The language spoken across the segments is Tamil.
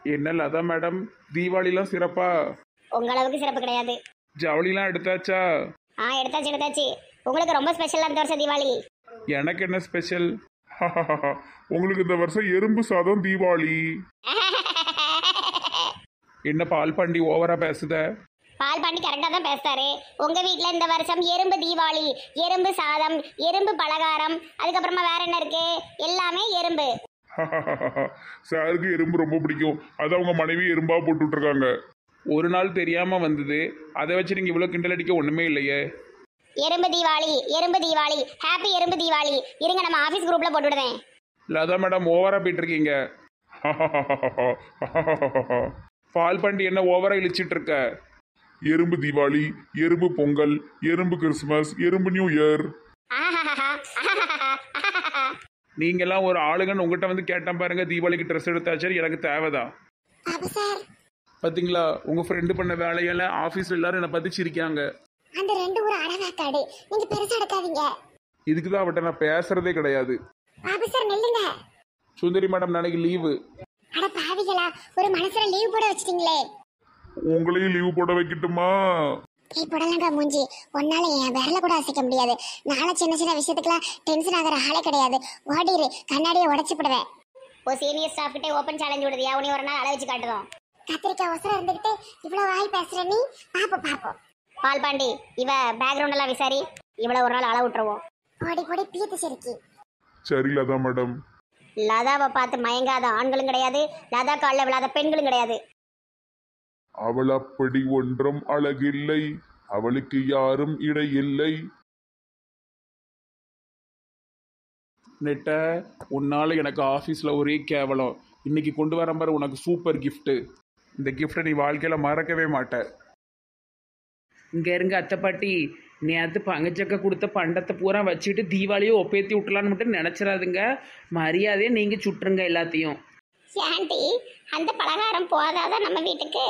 என்ன லதா மேடம் தீபாவளிலாம் சிறப்பா உங்க அளவுக்கு சிறப்பு கிடையாது ஜவுளிலாம் எடுத்தாச்சா ஆ எடுத்தாச்சு எடுத்தாச்சு உங்களுக்கு ரொம்ப ஸ்பெஷலாக இந்த வருஷம் தீபாவளி எனக்கு என்ன ஸ்பெஷல் உங்களுக்கு இந்த வருஷம் எறும்பு சாதம் தீபாவளி என்ன பால் பாண்டி ஓவரா பேசுத பால் பாண்டி கரெக்டாக தான் பேசுறாரு உங்க வீட்டில் இந்த வருஷம் எறும்பு தீபாவளி எறும்பு சாதம் எறும்பு பலகாரம் அதுக்கப்புறமா வேற என்ன இருக்கு எல்லாமே எறும்பு சாருக்கு எறும்பு ரொம்ப பிடிக்கும் அது அவங்க மனைவி எறும்பா போட்டு விட்டுருக்காங்க ஒரு நாள் தெரியாம வந்தது அதை வச்சு நீங்க இவ்வளவு கிண்டல் அடிக்க ஒண்ணுமே இல்லையே எறும்பு தீபாவளி எறும்பு தீபாவளி ஹாப்பி எறும்பு தீபாவளி இருங்க நம்ம ஆஃபீஸ் குரூப்ல போட்டு விடுதேன் லதா மேடம் ஓவரா போயிட்டு இருக்கீங்க பால் பாண்டி என்ன ஓவரா இழிச்சிட்டு இருக்க எறும்பு தீபாவளி எறும்பு பொங்கல் எறும்பு கிறிஸ்மஸ் எறும்பு நியூ இயர் ஆஹாஹாஹா, ஆஹாஹாஹா, ஆஹாஹாஹா. நீங்கெல்லாம் ஒரு ஆளுங்கன்னு உங்ககிட்ட வந்து கேட்டேன் பாருங்க தீபாவளிக்கு ட்ரெஸ் எடுத்தாச்சு எனக்கு தேவைதான் பாபு சார் பாத்தீங்களா உங்க ஃப்ரெண்டு பண்ண வேலையெல்லாம் ஆஃபீஸ்ல எல்லாரும் என்னை பத்தி சிரிக்காங்க அந்த ரெண்டு ஒரு அழகாக்காடு நீங்க பெருசா எடுக்காதீங்க இதுக்கு தான் அவட்ட நான் பேசுறதே கிடையாது பாபு சார் நில்லுங்க சுந்தரி மேடம் நாளைக்கு லீவு அட பாவிகளா ஒரு மனசுல லீவ் போட வச்சிட்டீங்களே உங்களையும் லீவு போட வைக்கட்டுமா ஏய் புடலங்கா மூஞ்சி உன்னால என் விரல கூட அசைக்க முடியாது நாளை சின்ன சின்ன விஷயத்துக்குலாம் டென்ஷன் ஆகிற ஆளே கிடையாது ஓடிரு கண்ணாடியை உடச்சு போடுவேன் ஓ சீனியர் ஸ்டாஃப் கிட்ட ஓப்பன் சேலஞ்ச் விடுதியா உனி ஒரு நாள் அள வச்சு காட்டுதோம் கத்திரிக்காய் ஒசரம் இருந்துகிட்டு இவ்வளவு வாய் பேசுற நீ பாப்போம் பாப்போம் பால் பாண்டி இவ பேக்ரவுண்ட் எல்லாம் விசாரி இவ்வளவு ஒரு நாள் அள விட்டுருவோம் ஓடி போடி பீத்து சிரிக்கி சரி லதா மேடம் லதாவை பார்த்து மயங்காத ஆண்களும் கிடையாது லதா காலில் விழாத பெண்களும் கிடையாது அவள் அப்படி ஒன்றும் அழகில்லை அவளுக்கு யாரும் இடையில்லை நெட்ட உன்னால எனக்கு ஆஃபீஸில் ஒரே கேவலம் இன்னைக்கு கொண்டு வர பாரு உனக்கு சூப்பர் gift இந்த கிஃப்டை நீ வாழ்க்கையில் மறக்கவே மாட்ட இங்க இருங்க அத்தை பாட்டி நேற்று பங்கச்சக்க கொடுத்த பண்டத்தை பூரா வச்சுட்டு தீபாவளியை ஒப்பேத்தி விட்டலான்னு மட்டும் நினச்சிடாதுங்க மரியாதையை நீங்கள் சுட்டுருங்க எல்லாத்தையும் ஆண்டி அந்த பலகாரம் போதாதான் நம்ம வீட்டுக்கு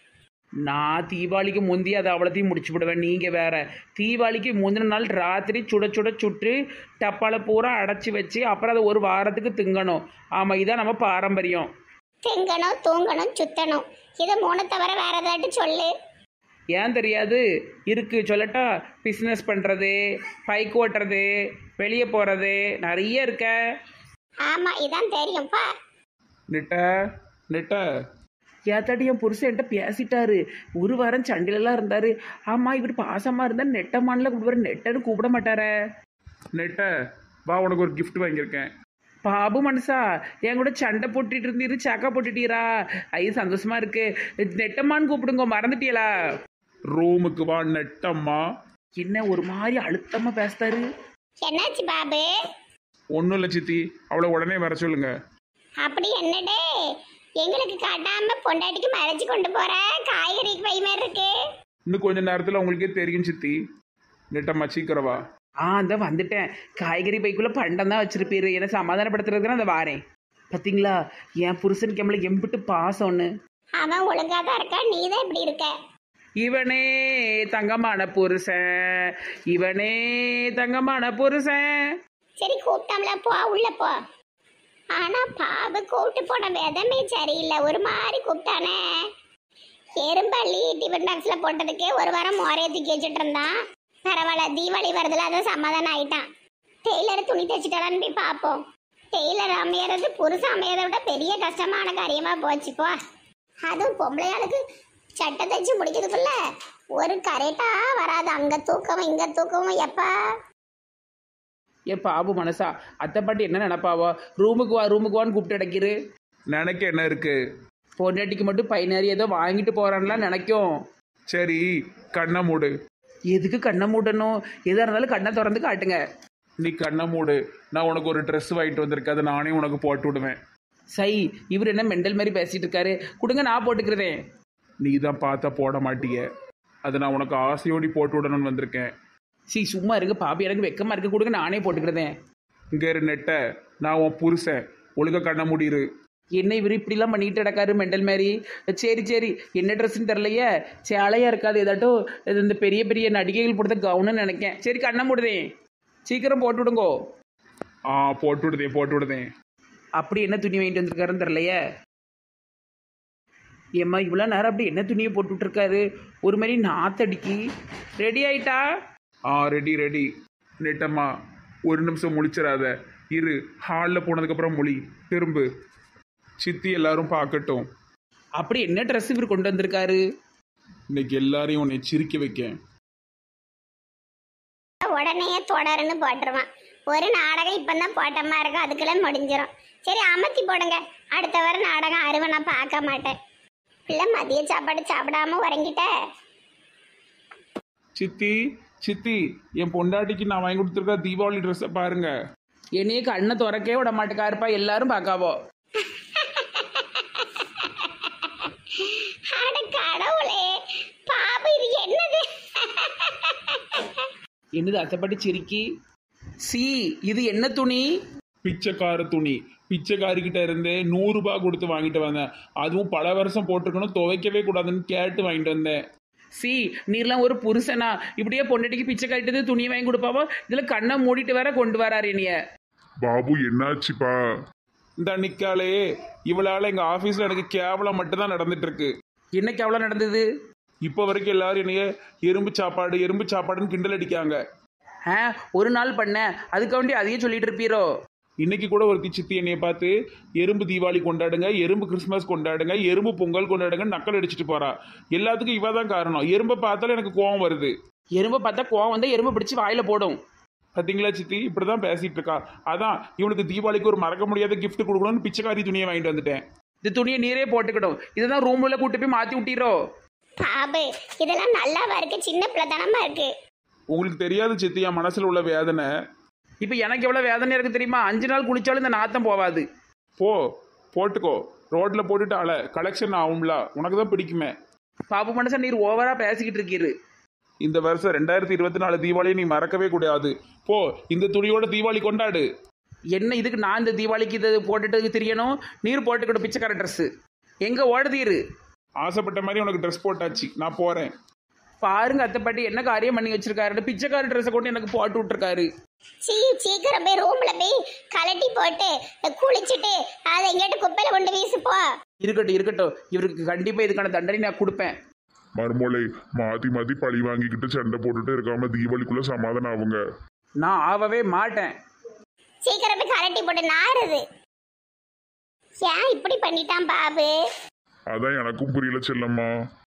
நான் தீபாவளிக்கு முந்தி அதை அவ்வளோத்தையும் முடிச்சு விடுவேன் நீங்கள் வேற தீபாவளிக்கு முந்தின நாள் ராத்திரி சுட சுட சுட்டு டப்பால பூரா அடைச்சி வச்சு அப்புறம் அதை ஒரு வாரத்துக்கு திங்கணும் ஆமாம் இதான் நம்ம பாரம்பரியம் திங்கணும் தூங்கணும் சுத்தணும் இது மூணு தவிர வேற ஏதாட்டு சொல்லு ஏன் தெரியாது இருக்கு சொல்லட்டா பிஸ்னஸ் பண்ணுறது பைக் ஓட்டுறது வெளியே போகிறது நிறைய இருக்க ஆமா இதான் தெரியும்ப்பா நெட்ட நெட்ட ஏத்தாட்டி என் புருஷன் என்கிட்ட பேசிட்டாரு ஒரு வாரம் சண்டையிலலாம் இருந்தாரு ஆமா இவர் பாசமா இருந்தா நெட்டமான்ல கூப்பிடுவாரு நெட்டன்னு கூப்பிட மாட்டாரே நெட்ட வா உனக்கு ஒரு gift வாங்கியிருக்கேன் பாபு மனுஷா என் கூட சண்டை போட்டுட்டு இருந்தீரு சக்கா போட்டுட்டீரா ஐயோ சந்தோஷமா இருக்கு நெட்டம்மான்னு கூப்பிடுங்க மறந்துட்டீங்களா ரூமுக்கு வா நெட்டம்மா என்ன ஒரு மாதிரி அழுத்தமா பேசுறாரு என்னாச்சு பாபு ஒன்றும் இல்லை சித்தி அவளை உடனே வர சொல்லுங்க அப்படி என்னடே எங்களுக்கு காட்டாம பொண்டாட்டிக்கு மறைச்சு கொண்டு போற காய்கறிக்கு பை மாதிரி இருக்கு இன்னும் கொஞ்ச நேரத்தில் உங்களுக்கே தெரியும் சித்தி நெட்டம்மா சீக்கிரவா ஆ அந்த வந்துட்டேன் காய்கறி பைக்குள்ள பண்டம் தான் வச்சிருப்பீரு என்ன சமாதானப்படுத்துறதுக்கு அந்த வாரேன் பாத்தீங்களா என் புருஷனுக்கு எம்மளை எம்பிட்டு பாசம்னு அவன் ஒழுங்கா தான் இருக்கா நீ தான் இப்படி இருக்க இவனே தங்கமான புருஷன் இவனே தங்கமான புருஷன் சரி கூப்பிட்டோம்ல போ உள்ள போ ஆனா பாபு கூப்பிட்டு போன விதமே சரியில்லை ஒரு மாதிரி கூப்பிட்டானே எறும்பள்ளி டிஃபன் பாக்ஸ்ல போட்டதுக்கே ஒரு வாரம் மோரைய தூக்கி வச்சுட்டு இருந்தான் பரவாயில்ல தீபாவளி வருதுல அதான் சமாதானம் ஆயிட்டான் டெய்லர் துணி தைச்சிட்டாலான்னு போய் பார்ப்போம் டெய்லர் அமையறது புருஷன் அமையறதை விட பெரிய கஷ்டமான காரியமா போச்சு போ அதுவும் பொம்பளையாளுக்கு சட்டை தைச்சு முடிக்கிறதுக்குள்ள ஒரு கரெக்டா வராது அங்க தூக்கவும் இங்க தூக்கவும் எப்பா ஏ பாபு மனசா அத்தை பாட்டி என்ன நினைப்பாவோ ரூமுக்கு வா ரூமுக்கு வான்னு கூப்பிட்டு அடைக்கிறு நினைக்க என்ன இருக்கு பொண்டாட்டிக்கு மட்டும் பை நிறைய ஏதோ வாங்கிட்டு போறான்லாம் நினைக்கும் சரி கண்ணை மூடு எதுக்கு கண்ணை மூடணும் எதா இருந்தாலும் கண்ணை திறந்து காட்டுங்க நீ கண்ணை மூடு நான் உனக்கு ஒரு Dress வாங்கிட்டு வந்திருக்கேன் அதை நானே உனக்கு போட்டு விடுவேன் சை இவர் என்ன மெண்டல் மாதிரி பேசிட்டு இருக்காரு கொடுங்க நான் போட்டுக்கிறேன் நீ தான் பார்த்தா போட மாட்டிய அதை நான் உனக்கு ஆசையோடி போட்டு விடணும்னு வந்திருக்கேன் சீ சும்மா இருக்கு பாப்பி எனக்கு வெக்கமா இருக்கு கொடுங்க நானே போட்டுக்கிறேன் இங்கே இரு நெட்ட நான் உன் புருஷன் ஒழுங்கா கண்ணை மூடிரு என்ன இவர் இப்படிலாம் பண்ணிட்டு கிடக்காரு மெண்டல் மாதிரி சரி சரி என்ன ட்ரெஸ்ன்னு தெரிலையே சேலையா இருக்காது ஏதாட்டும் இது இந்த பெரிய பெரிய நடிகைகள் போடுற கவுன்னு நினைக்கேன் சரி கண்ணை மூடுதேன் சீக்கிரம் போட்டு விடுங்கோ ஆ போட்டு விடுதேன் போட்டு விடுதேன் அப்படி என்ன துணி வாங்கிட்டு வந்திருக்காருன்னு தெரிலையே ஏம்மா இவ்வளோ நேரம் அப்படி என்ன துணியை போட்டுட்டு இருக்காரு ஒரு மாதிரி நாத்தடிக்கி ரெடி ஆயிட்டா ஆ ரெடி ரெடி நெட்டம்மா ஒரு நிமிஷம் முழிச்சிடாத இரு ஹாலில் போனதுக்கப்புறம் மொழி திரும்பு சித்தி எல்லாரும் பார்க்கட்டும் அப்படி என்ன ட்ரெஸ் இவர் கொண்டு வந்திருக்காரு இன்னைக்கு எல்லாரையும் உன்னை சிரிக்க வைக்கேன் உடனே தொடருன்னு போட்டுருவான் ஒரு நாடகம் இப்பதான் போட்டமா இருக்கும் அதுக்குள்ள முடிஞ்சிடும் சரி அமர்த்தி போடுங்க அடுத்த வாரம் நாடகம் அருவை நான் பார்க்க மாட்டேன் பிள்ளை மதிய சாப்பாடு சாப்பிடாம உறங்கிட்ட சித்தி சித்தி என் பொண்டாட்டிக்கு நான் வாங்கி கொடுத்துருக்க தீபாவளி ட்ரெஸ்ஸை பாருங்க என்னையே கண்ணை துறக்கவே விட மாட்டேக்காருப்பா எல்லாரும் பார்க்காவோ அட கடவுளே பாபு இது என்னது என்னது அத்தைப்பட்டி சிரிக்கி சி இது என்ன துணி பிச்சைக்கார துணி பிச்சைக்காரிக்கிட்ட இருந்தே நூறுரூபா கொடுத்து வாங்கிட்டு வந்தேன் அதுவும் பல வருஷம் போட்டிருக்கணும் துவைக்கவே கூடாதுன்னு கேட்டு வாங்கிட்டு வந்தேன் சி நீர்லாம் ஒரு புருஷனா இப்படியே பொண்டாட்டிக்கு பிச்சை கட்டிட்டு துணி வாங்கி கொடுப்பாவோ இதில் கண்ணை மூடிட்டு வேற கொண்டு வராரு என்னைய பாபு என்னாச்சுப்பா இந்த நிக்காலே இவளால் எங்கள் ஆஃபீஸில் எனக்கு கேவலம் மட்டும்தான் நடந்துட்டு இருக்கு என்னைக்கு அவ்வளோ நடந்தது இப்போ வரைக்கும் எல்லாரும் என்னைய எறும்பு சாப்பாடு எறும்பு சாப்பாடுன்னு கிண்டல் அடிக்காங்க ஆ ஒரு நாள் பண்ணேன் அதுக்காண்டி அதையே சொல்லிட்டு இருப்பீரோ இன்னைக்கு கூட ஒரு சித்தி என்னைய பார்த்து எறும்பு தீபாவளி கொண்டாடுங்க எறும்பு கிறிஸ்மஸ் கொண்டாடுங்க எறும்பு பொங்கல் கொண்டாடுங்க நக்கல் அடிச்சிட்டு போறா எல்லாத்துக்கும் இவ தான் காரணம் எறும்பை பார்த்தாலும் எனக்கு கோவம் வருது எறும்பை பார்த்தா கோவம் வந்து எறும்பை பிடிச்சி வாயில போடும் பாத்தீங்களா சித்தி இப்படிதான் பேசிட்டு இருக்கா அதான் இவனுக்கு தீபாவளிக்கு ஒரு மறக்க முடியாத gift கொடுக்கணும்னு பிச்சைக்காரி துணியை வாங்கிட்டு வந்துட்டேன் இந்த துணியை நீரே போட்டுக்கிடும் இதுதான் ரூம்ல கூட்டு போய் மாத்தி விட்டீரோ பாபு இதெல்லாம் நல்லாவா இருக்கு சின்ன பிள்ளைத்தனமா இருக்கு உங்களுக்கு தெரியாது சித்தி என் மனசுல உள்ள வேதனை இப்போ எனக்கு எவ்வளோ வேதனை இருக்கு தெரியுமா அஞ்சு நாள் குளிச்சாலும் இந்த நாத்தம் போவாது போ போட்டுக்கோ ரோட்ல போட்டுட்டு அல கலெக்ஷன் ஆகும்ல உனக்கு தான் பிடிக்குமே பாப்பு மனுஷன் நீர் ஓவரா பேசிக்கிட்டு இருக்கீரு இந்த வருஷம் ரெண்டாயிரத்தி இருபத்தி நாலு தீபாவளியை நீ மறக்கவே கூடாது போ இந்த துணியோட தீபாவளி கொண்டாடு என்ன இதுக்கு நான் இந்த தீபாவளிக்கு இது போட்டுட்டு தெரியணும் நீர் போட்டுக்கிட்டு பிச்சைக்கார ட்ரெஸ்ஸு எங்கே ஓடுதீரு ஆசைப்பட்ட மாதிரி உனக்கு ட்ரெஸ் போட்டாச்சு நான் போறேன் பாருங்க அத்தைப்பாட்டி என்ன காரியம் பண்ணி வச்சிருக்காரு பிச்சைக்கார ட்ரெஸ்ஸை கொண்டு எனக்கு போட்டு விட்டுருக்காரு சீ சீக்கிரம் போய் ரூம்ல போய் கலட்டி போட்டு குளிச்சுட்டு அதை எங்கிட்ட குப்பையில கொண்டு வீசு போ இருக்கட்டும் இருக்கட்டும் இவருக்கு கண்டிப்பாக இதுக்கான தண்டனை நான் கொடுப்பேன் மறுமொழி மாத்தி மாத்தி பழி வாங்கிக்கிட்டு சண்டை போட்டுட்டு இருக்காம தீபாவளிக்குள்ள சமாதானம் ஆகுங்க நான் ஆகவே மாட்டேன் சீக்கிரம் போய் கலட்டி போட்டு நாறுது ஏன் இப்படி பண்ணிட்டான் பாபு அதான் எனக்கும் புரியல செல்லம்மா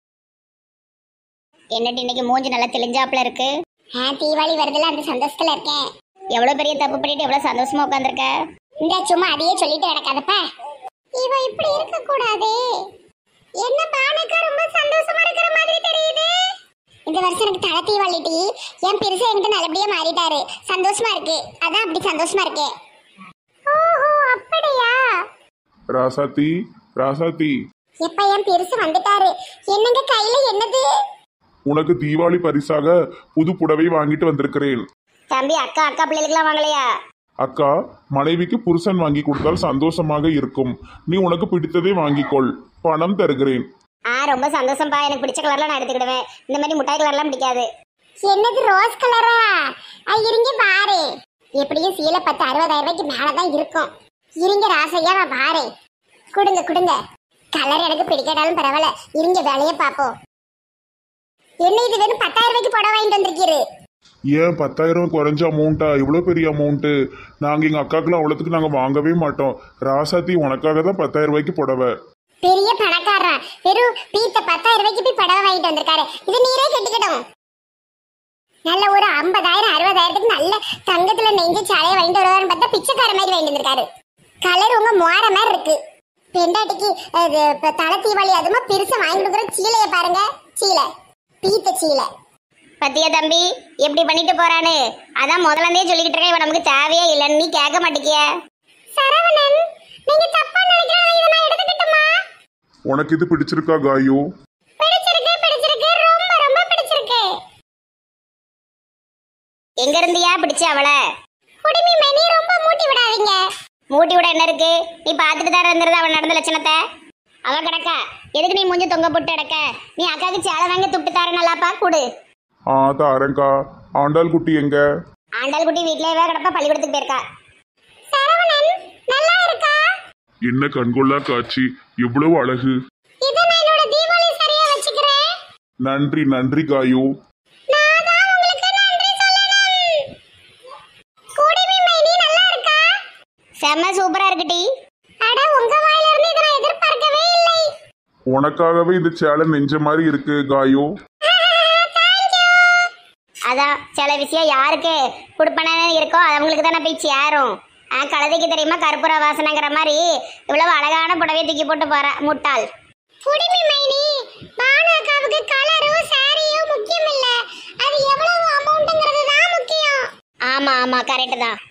என்னடி இன்னைக்கு மூஞ்சி நல்லா தெளிஞ்சாப்புல இருக்கு ஆ தீபாவளி வருதுல அந்த சந்தோஷத்துல இருக்கேன் எவ்வளவு பெரிய தப்பு பண்ணிட்டு எவ்வளவு சந்தோஷமா உட்காந்துருக்க இந்த சும்மா அதையே சொல்லிட்டு கிடக்காதப்ப இவ இப்படி இருக்க கூடாதே என்ன பானுக்கு ரொம்ப சந்தோஷமா இருக்கிற மாதிரி தெரியுது இந்த வருஷம் எனக்கு தலை தீபாவளி டி என் பெருசா என்கிட்ட நல்லபடியா மாறிட்டாரு சந்தோஷமா இருக்கு அதான் அப்படி சந்தோஷமா இருக்கேன் ஓஹோ அப்படியா ராசாத்தி ராசாத்தி எப்ப என் பெருசு வந்துட்டாரு என்னங்க கையில என்னது உனக்கு தீபாவளி பரிசாக புது புடவை வாங்கிட்டு வந்திருக்கிறேன் தம்பி அக்கா அக்கா பிள்ளைகளுக்குலாம் வாங்கலையா அக்கா மனைவிக்கு புருஷன் வாங்கி கொடுத்தால் சந்தோஷமாக இருக்கும் நீ உனக்கு பிடித்ததை வாங்கிக்கொள் பணம் தருகிறேன் ஆ ரொம்ப சந்தோஷம்ப்பா எனக்கு பிடிச்ச கலர்ல நான் எடுத்துக்கிடுவேன் இந்த மாதிரி முட்டாய் கலர்லாம் பிடிக்காது என்னது ரோஸ் கலரா இருங்க பாரு எப்படியும் சீலை பத்து அறுபதாயிரம் ரூபாய்க்கு மேலதான் இருக்கும் இருங்க ராசையா நான் பாரு கொடுங்க கொடுங்க கலர் எனக்கு பிடிக்காட்டாலும் பரவாயில்ல இருங்க வேலையை பார்ப்போம் என்ன இது வெறும் பத்தாயிரம் ரூபாய்க்கு புடவை வாங்கிட்டு வந்திருக்கீரு ஏன் பத்தாயிரம் குறைஞ்ச அமௌண்ட்டா இவ்வளோ பெரிய அமௌண்ட்டு நாங்கள் எங்கள் அக்காக்கெல்லாம் அவ்வளோத்துக்கு நாங்கள் வாங்கவே மாட்டோம் ராசாத்தி உனக்காக தான் பத்தாயிரம் ரூபாய்க்கு புடவை பெரிய பணக்காரன் வெறும் பீத்த பத்தாயிரம் ரூபாய்க்கு போய் புடவை வாங்கிட்டு வந்திருக்காரு இது நீரே கட்டிக்கிடும் நல்ல ஒரு ஐம்பதாயிரம் அறுபதாயிரத்துக்கு நல்ல தங்கத்துல நெஞ்சு சாலையை வாங்கிட்டு வருவாருன்னு பார்த்தா பிச்சைக்கார மாதிரி வாங்கிட்டு வந்திருக்காரு கலர் உங்க மோர மாதிரி இருக்கு பெண்டாட்டிக்கு அது இப்ப தலை தீபாவளி அதுமா பெருசா வாங்கி கொடுக்குற சீலைய பாருங்க சீலை பீத்த சீலை பத்தியா தம்பி எப்படி பண்ணிட்டு போறானு அதான் முதல்ல இருந்தே சொல்லிக்கிட்டு இருக்கேன் இவன் நமக்கு தேவையே இல்லைன்னு நீ கேட்க மாட்டேங்கிய சரவணன் நீங்க தப்பா நினைக்கிறீங்க இதை நான் எடுத்துக்கிட்டுமா உனக்கு இது பிடிச்சிருக்கா காயு பிடிச்சிருக்கு பிடிச்சிருக்கு ரொம்ப ரொம்ப பிடிச்சிருக்கு எங்க இருந்தியா பிடிச்ச அவளை குடிமி மணி ரொம்ப மூட்டி விடாதீங்க மூட்டி விட என்ன இருக்கு நீ பார்த்துட்டு தான் இருந்திருந்த அவன் நடந்த லட்சணத்தை அவ கிடக்க எதுக்கு நீ மூஞ்சி தொங்க போட்டு கிடக்க நீ அக்காவுக்கு சேலை வாங்க துட்டு தர நல்லாப்பா கொடு ஆ தாரங்கா ஆண்டாள் குட்டி எங்க ஆண்டாள் குட்டி வீட்லயே கிடப்பா பள்ளிக்கூடத்துக்கு போயிருக்கா சரவணன் நல்லா இருக்கா என்ன கண்கொள்ளா காட்சி எவ்வளவு அழகு இது நான் என்னோட நன்றி நன்றி காயு நான் தான் உங்களுக்கு நன்றி சொல்லணும் குடிமி மைனி நல்லா இருக்கா செம்ம சூப்பரா இருக்குடி அட உங்க வாயில இருந்து இதை நான் எதிர்பார்க்கவே இல்லை உனக்காகவே இந்த சேலை நெஞ்ச மாதிரி இருக்கு காயு அதான் சில விஷயம் யாருக்கு கொடுப்பனே இருக்கோ அது அவங்களுக்கு தானே போய் சேரும் ஆ கழுதைக்கு தெரியுமா கற்பூர வாசனைங்கிற மாதிரி இவ்வளவு அழகான புடவையை தூக்கி போட்டு போறா முட்டாள் குடிமி மைனி பானு அக்காவுக்கு கலரும் சாரியும் முக்கியம் இல்ல அது எவ்வளவு அமௌண்ட்ங்கிறது தான் முக்கியம் ஆமா ஆமா கரெக்ட் தான்